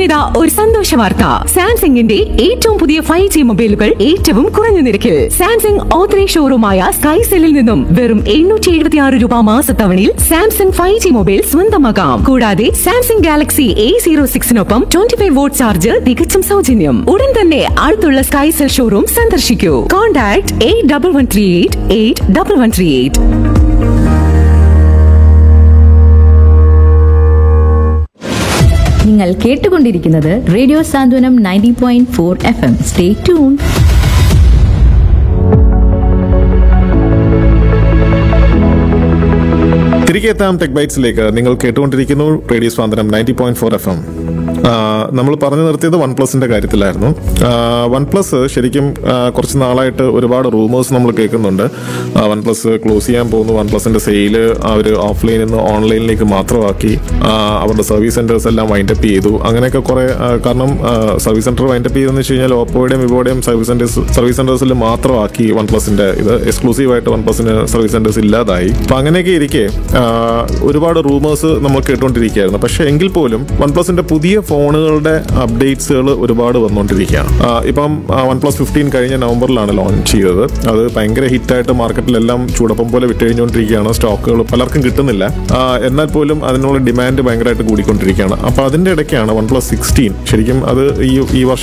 ഇപ്പോഴിതാ ഒരു സന്തോഷ വാർത്ത സാംസങ്ങിന്റെ ഏറ്റവും പുതിയ ഫൈവ് ജി മൊബൈലുകൾ ഏറ്റവും കുറഞ്ഞ നിരക്കിൽ സാംസങ് ഓത്തറൈസ് ഷോറൂമായ സ്കൈസെല്ലിൽ നിന്നും വെറും എണ്ണൂറ്റി എഴുപത്തി ആറ് രൂപ മാസത്തവണയിൽ സാംസങ് ഫൈവ് ജി മൊബൈൽ സ്വന്തമാക്കാം കൂടാതെ സാംസങ് ഗാലക്സി എ സീറോ സിക്സിനൊപ്പം ട്വന്റി ഫൈവ് വോട്ട് ചാർജ് തികച്ചും സൗജന്യം ഉടൻ തന്നെ അടുത്തുള്ള സ്കൈസെൽ ഷോറൂം സന്ദർശിക്കൂ contact eight double one three eight eight double one three eight നിങ്ങൾ കേട്ടുകൊണ്ടിരിക്കുന്നത് radio Santhwanam ninety point four F M stay tune തിരികെ എത്താം ടെക് ബൈറ്റ്സിലേക്ക് നിങ്ങൾ കേട്ടുകൊണ്ടിരിക്കുന്നു റേഡിയോ സ്വാതന്ത്ര്യം ninety point four F M നമ്മൾ പറഞ്ഞു നിർത്തിയത് വൺ പ്ലസിന്റെ കാര്യത്തിലായിരുന്നു വൺ പ്ലസ് ശരിക്കും ആ, കുറച്ച് നാളായിട്ട് ഒരുപാട് റൂമേഴ്സ് നമ്മൾ കേൾക്കുന്നുണ്ട് വൺ പ്ലസ് ക്ലോസ് ചെയ്യാൻ പോകുന്നു വൺ പ്ലസിന്റെ സെയില് അവർ ഓഫ്ലൈനിൽ നിന്ന് ഓൺലൈനിലേക്ക് മാത്രമാക്കി ആ, അവരുടെ സർവീസ് സെന്റേഴ്സ് എല്ലാം വൈൻഡപ്പ് ചെയ്തു അങ്ങനെയൊക്കെ കുറെ ആ, കാരണം സർവീസ് സെന്റർ വൈൻഡപ്പ് ചെയ്തെന്ന് വെച്ച് കഴിഞ്ഞാൽ ഓപ്പോയുടെയും വിവോയുടെയും സർവീസ് സെന്റേഴ്സ് സർവീസ് സെന്റേഴ്സിൽ മാത്രമാക്കി വൺ പ്ലസിന്റെ ഇത് എക്സ്ക്ലൂസീവ് ആയിട്ട് വൺ പ്ലസിന് സർവീസ് സെന്റേഴ്സ് ഇല്ലാതായി അപ്പൊ അങ്ങനെയൊക്കെ ഇരിക്കെ ആ, ഒരുപാട് റൂമേഴ്സ് നമ്മൾ കേട്ടുകൊണ്ടിരിക്കുകയായിരുന്നു പക്ഷെ എങ്കിൽ പോലും വൺ പ്ലസിന്റെ പുതിയ ഫോണുകളുടെ അപ്ഡേറ്റ്സുകൾ ഒരുപാട് വന്നുകൊണ്ടിരിക്കുകയാണ് ആ, ഇപ്പം വൺ പ്ലസ് ഫിഫ്റ്റീൻ കഴിഞ്ഞ നവംബറിലാണ് ലോഞ്ച് ചെയ്തത് അത് ഭയങ്കര ഹിറ്റായിട്ട് മാർക്കറ്റിലെല്ലാം ചൂടപ്പം പോലെ വിട്ടുകഴിഞ്ഞുകൊണ്ടിരിക്കുകയാണ് സ്റ്റോക്കുകൾ പലർക്കും കിട്ടുന്നില്ല ആ, എന്നാൽ പോലും അതിനുള്ള ഡിമാൻഡ് ഭയങ്കരമായിട്ട് കൂടിക്കൊണ്ടിരിക്കുകയാണ് അപ്പൊ അതിന്റെ ഇടയ്ക്കാണ് വൺ പ്ലസ് സിക്സ്റ്റീൻ ശരിക്കും അത് ഈ ഈ വർഷം